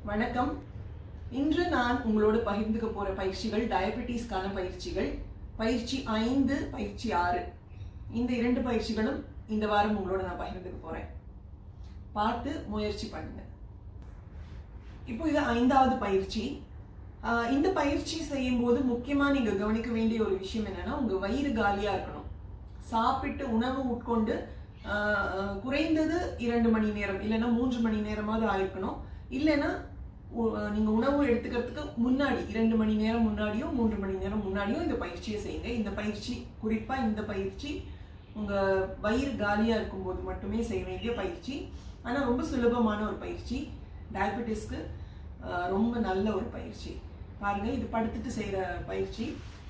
வணக்கம் இன்று நான் உங்களோடு பகிர்ந்துக்க போற பயிற்சிகள் டயபெட்டிஸ்க்கான பயிற்சிகள் பயிற்சி ஐந்து பயிற்சி ஆறு இந்த இரண்டு பயிற்சிகளும் இந்த வாரம் உங்களோட நான் பகிர்ந்துக்க போறேன் பார்த்து முயற்சி பண்ணுங்க இப்போ இது ஐந்தாவது பயிற்சி ஆஹ் இந்த பயிற்சி செய்யும் போது முக்கியமா நீங்க கவனிக்க வேண்டிய ஒரு விஷயம் என்னன்னா உங்க வயிறு காலியா இருக்கணும் சாப்பிட்டு உணவு உட்கொண்டு ஆஹ், ஆஹ், குறைந்தது இரண்டு மணி நேரம் இல்லைன்னா மூன்று மணி நேரமாவது ஆயிருக்கணும் இல்லைன்னா உ- நீங்க உணவு எடுத்துக்கிறதுக்கு முன்னாடி இரண்டு மணி நேரம் முன்னாடியோ மூன்று மணி நேரம் முன்னாடியோ இந்த பயிற்சியை செய்யுங்க இந்த பயிற்சி குறிப்பா இந்த பயிற்சி உங்க வயிறு காலியா இருக்கும்போது மட்டுமே செய்ய வேண்டிய பயிற்சி ஆனா ரொம்ப சுலபமான ஒரு பயிற்சி டயபெட்டிஸ்க்கு ஆஹ், ரொம்ப நல்ல ஒரு பயிற்சி பாருங்க இது படுத்துட்டு செய்யற பயிற்சி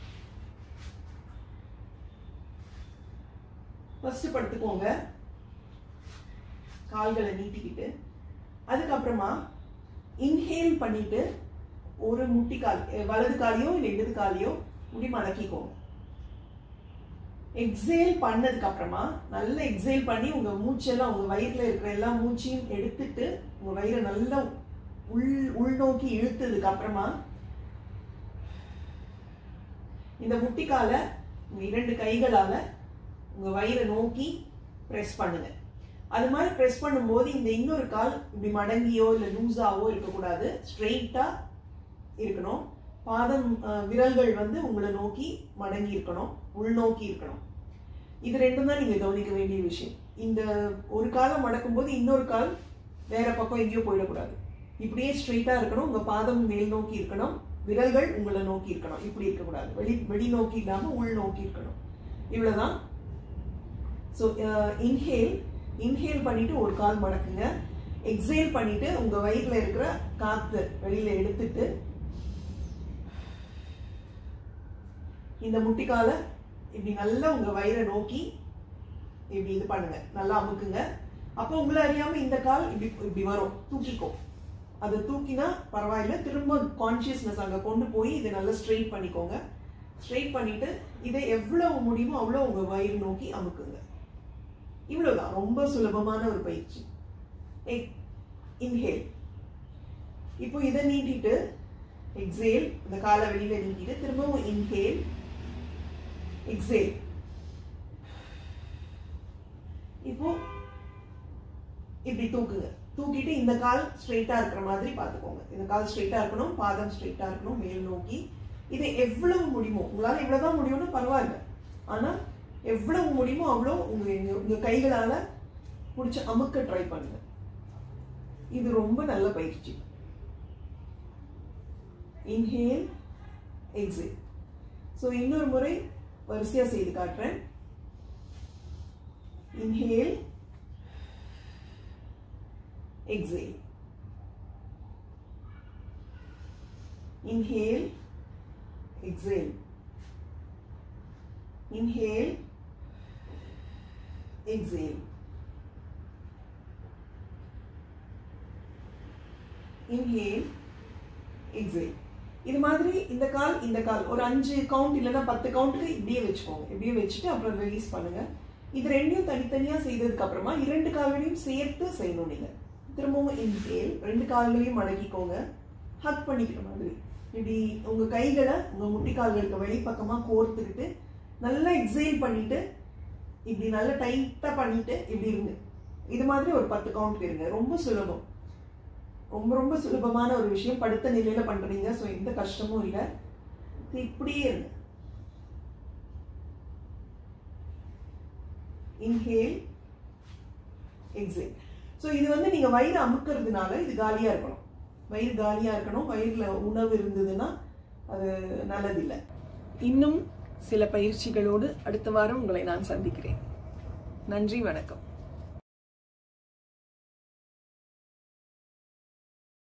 ஃபர்ஸ்ட் படுத்துக்கோங்க கால்களை நீட்டிக்கிட்டு அதுக்கப்புறமா இன்ஹேல் பண்ணிட்டு ஒரு முட்டிக்கால் அஹ் வலது காலையோ இல்லை இடது காலையோ முடி மடக்கிக்கோங்க எக்ஸேல் பண்ணதுக்கு அப்புறமா நல்ல எக்ஸேல் பண்ணி உங்க மூச்செல்லாம் உங்க வயிறுல இருக்கிற எல்லா மூச்சையும் எடுத்துட்டு உங்க வயிறை நல்லா உள் உள்நோக்கி இழுத்ததுக்கு அப்புறமா இந்த முட்டிக்கால உங்க இரண்டு கைகளால உங்க வயிறை நோக்கி பிரஸ் பண்ணுங்க அது மாதிரி பிரஸ் பண்ணும்போது இந்த இன்னொரு கால் இப்படி மடங்கியோ இல்ல லூஸாவோ இருக்கக்கூடாது ஸ்ட்ரெயிட்டா இருக்கணும் பாதம் அஹ், விரல்கள் வந்து உங்களை நோக்கி மடங்கி இருக்கணும் உள்நோக்கி இருக்கணும் இது ரெண்டும் தான் நீங்க கவனிக்க வேண்டிய விஷயம் இந்த ஒரு காலை மடக்கும் போது இன்னொரு கால் வேற பக்கம் எங்கேயோ போயிடக்கூடாது இப்படியே ஸ்ட்ரெயிட்டா இருக்கணும் உங்க பாதம் மேல் நோக்கி இருக்கணும் விரல்கள் உங்களை நோக்கி இருக்கணும் இப்படி இருக்கக்கூடாது வெளி வெளி நோக்கி இல்லாம உள் நோக்கி இருக்கணும் இவ்வளவுதான் ஸோ இன்ஹேல் இன்ஹேல் பண்ணிட்டு ஒரு கால் மடக்குங்க எக்ஸேல் பண்ணிட்டு உங்க வயிறுல இருக்கிற காத்து வெளியில எடுத்துட்டு இந்த முட்டிக்கால இப்படி நல்லா உங்க வயிறை நோக்கி இப்படி இது பண்ணுங்க நல்லா அமுக்குங்க அப்போ உங்களை அறியாம இந்த கால் இப்படி இப்படி வரும் தூக்கிக்கோ அதை தூக்கினா பரவாயில்ல திரும்ப கான்சியஸ்னஸ் அங்க கொண்டு போய் இதை நல்லா ஸ்ட்ரெயிட் பண்ணிக்கோங்க ஸ்ட்ரெயிட் பண்ணிட்டு இதை எவ்வளவு முடியுமோ அவ்வளோ உங்க வயிறு நோக்கி அமுக்குங்க இவ்வளவுதான் ரொம்ப சுலபமான ஒரு பயிற்சி இன்ஹேல் இப்போ இதை நீட்டிட்டு எக்ஸேல் இந்த காலை வெளியில நீட்டிட்டு திரும்பவும் இன்ஹேல் எக்ஸேல் இப்போ இப்படி தூக்குங்க தூக்கிட்டு இந்த கால் ஸ்ட்ரெயிட்டா இருக்கிற மாதிரி பார்த்துக்கோங்க இந்த கால் ஸ்ட்ரெயிட்டா இருக்கணும் பாதம் ஸ்ட்ரெயிட்டா இருக்கணும் மேல் நோக்கி இது எவ்வளவு முடியுமோ உங்களால இவ்வளவுதான் முடியும்னா பரவாயில்ல ஆனா எவ்வளவு முடியுமோ அவ்வளோ உங்க உங்க- உங்க கைகளால பிடிச்சி அமுக்க ட்ரை பண்ணுங்க இது ரொம்ப நல்ல பயிற்சி இன்ஹேல் எக்ஸேல் ஸோ இன்னொரு முறை வரிசையா செய்து காட்டுறேன் inhale exhale. Inhale, exhale. Inhale, exhale. Inhale, exhale. இது மாதிரி இந்த கால் இந்த கால் ஒரு அஞ்சு கவுண்ட் இல்லைன்னா பத்து கவுண்ட்டுக்கு இப்படியே வச்சுக்கோங்க இப்படியே வச்சுட்டு அப்புறம் ரிலீஸ் பண்ணுங்க இது ரெண்டையும் தனித்தனியா செய்ததுக்கு அப்புறமா இரண்டு கால்களையும் சேர்த்து செய்யணும் நீங்க திரும்பவும் இன்ஹேல் ரெண்டு கால்களையும் மடக்கிக்கோங்க ஹக் பண்ணிக்கிற மாதிரி இப்படி உங்க கைகளை உங்க முட்டிக்கால்களுக்கு வெளிப்பக்கமா கோர்த்துக்கிட்டு நல்லா எக்ஸைல் பண்ணிட்டு இப்படி நல்லா டைட்டா பண்ணிட்டு இப்படி இருங்க இது மாதிரி ஒரு பத்து கவுண்ட் இருங்க ரொம்ப சுலபம் ரொம்ப ரொம்ப சுலபமான ஒரு விஷயம் படுத்த நிலையில பண்றீங்க ஸோ எந்த கஷ்டமும் இல்லை இப்படியே இருங்க இன்ஹேல் எக்ஸேல் ஸோ இது வந்து நீங்க வயிறு அமுக்கிறதுனால இது காலியா இருக்கணும் வயிறு காலியா இருக்கணும் வயிறுல உணவு இருந்ததுன்னா அது நல்லதில்லை இன்னும் சில பயிற்சிகளோடு அடுத்த வாரம் உங்களை நான் சந்திக்கிறேன் நன்றி வணக்கம்